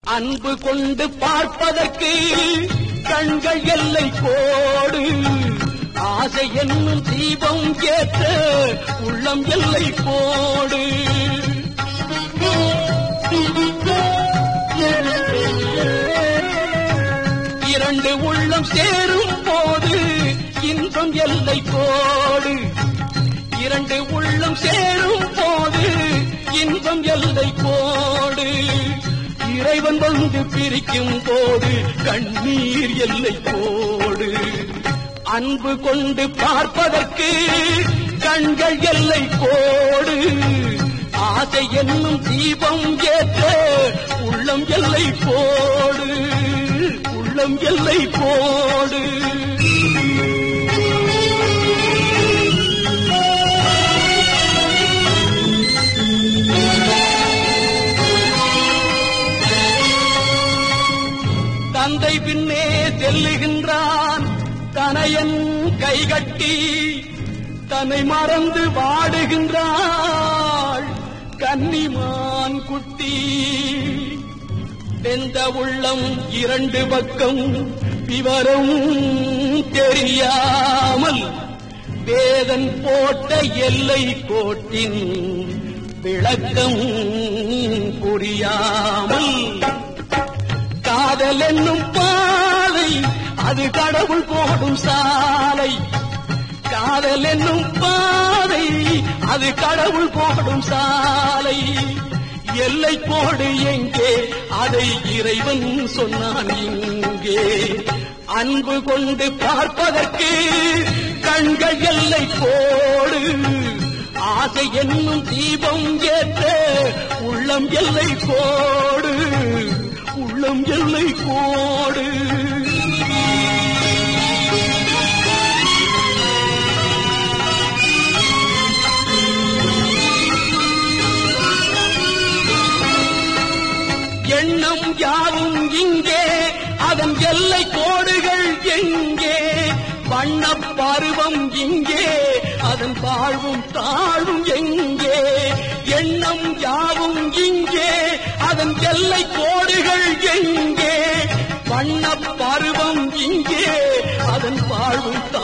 அன்பு கொண்டு பார்ப்பதற்கு கண்கள் எல்லை கோடு ஆசை என்னும் தீபம் ஏற்ற உள்ளம் எல்லை கோடு இரண்டு உள்ளம் சேரும் போது இன்பம் எல்லை கோடு இரண்டு உள்ளம் சேரும் போது இன்பம் எல்லை கோடு இறைவன் வந்து பிரிக்கும் போது கண்ணீர் எல்லை கோடு அன்பு கொண்டு பார்ப்பதற்கு கண்கள் எல்லை கோடு ஆசை என்னும் தீபம் ஏற்ற உள்ளம் எல்லை கோடு உள்ளம் எல்லை கோடு தந்தை பின்னே செல்லுகின்றான் தனையன் கைகட்டி தன்னை மறந்து வாடுகின்றாள் கன்னிமான் குட்டி வெந்த உள்ளம் இரண்டு பக்கம் விவரம் தெரியாமல் வேதன் போட்ட எல்லை கோட்டின் விளக்கம் புரியாமல் காதல் என்னும் பாதை அது கடவுள் போடும் சாலை காதல் என்னும் பாதை அது கடவுள் போடும் சாலை எல்லை கோடு எங்கே அதை இறைவன் சொன்னான் இங்கே அன்பு கொண்டு பார்ப்பதற்கு கண்கள் எல்லை கோடு ஆசை என்னும் தீபம் ஏற்ற உள்ளம் எல்லை கோடு உள்ளம் எல்லை கோடு எண்ணம் யாவும் இங்கே அதன் எல்லை கோடுகள் எங்கே வண்ணப் பருவம் இங்கே அதன் வாழ்வும் தாழ்வும் எங்கே எண்ணம் யாவும் இங்கே அதன் எல்லை கோடுகள் எங்கே வண்ணப் பருவம் இங்கே அதன் வாழ்வும்